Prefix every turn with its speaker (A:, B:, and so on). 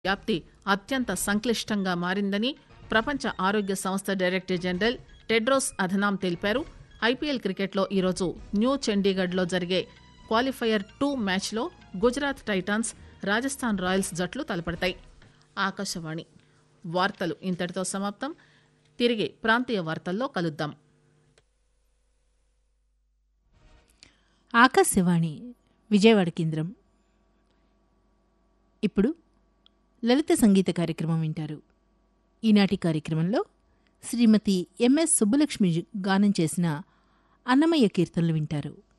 A: వ్యాప్తి అత్యంత సంక్లిష్టంగా మారిందని ప్రపంచ ఆరోగ్య సంస్థ డైరెక్టర్ జనరల్ టెడ్రోస్ అధనామ్ తెలిపారు ఐపీఎల్ క్రికెట్లో ఈరోజు న్యూ చండీగఢ్లో జరిగే క్వాలిఫైయర్ టూ మ్యాచ్లో గుజరాత్ టైటాన్స్ రాజస్థాన్ రాయల్స్ జట్లు తలపడతాయి ఆకాశవాణి వార్తలు ఇంతటితో సమాప్తం తిరిగి ప్రాంతీయ వార్తల్లో కలుద్దాం
B: ఆకాశవాణి విజయవాడ కేంద్రం ఇప్పుడు లలిత సంగీత కార్యక్రమం వింటారు ఈనాటి కార్యక్రమంలో శ్రీమతి ఎంఎస్ సుబ్బలక్ష్మి గానం చేసిన అన్నమయ్య కీర్తనలు వింటారు